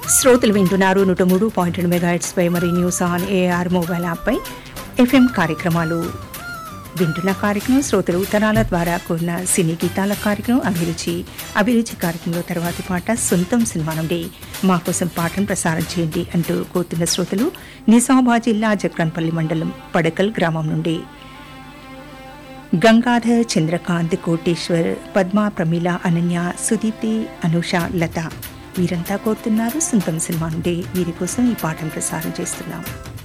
శ్రోతలు వింటున్నారు నూట మూడు పాయింట్ రెండు మెగాహెట్స్ పై మరి న్యూస్ ఆన్ ఏఆర్ మొబైల్ యాప్పై ఎఫ్ఎం కార్యక్రమాలు వింటున్న కార్యక్రమం శ్రోతలు ఉత్తరాల ద్వారా కూడిన సినీ గీతాల కార్యక్రమం అభిరుచి అభిరుచి కార్యక్రమంలో తర్వాతి పాట సొంతం సినిమా నుండి మా కోసం పాటను ప్రసారం చేయండి అంటూ కోరుతున్న శ్రోతలు నిజామాబాద్ జిల్లా జక్రాన్పల్లి మండలం పడకల్ గ్రామం నుండి గంగాధర్ చంద్రకాంత్ కోటేశ్వర్ పద్మ ప్రమీల అనన్య సుదీప్తి అనుష లత వీరంతా కోరుతున్నారు సొంతం సినిమా నుండి వీరి కోసం ఈ పాటను ప్రసారం చేస్తున్నాం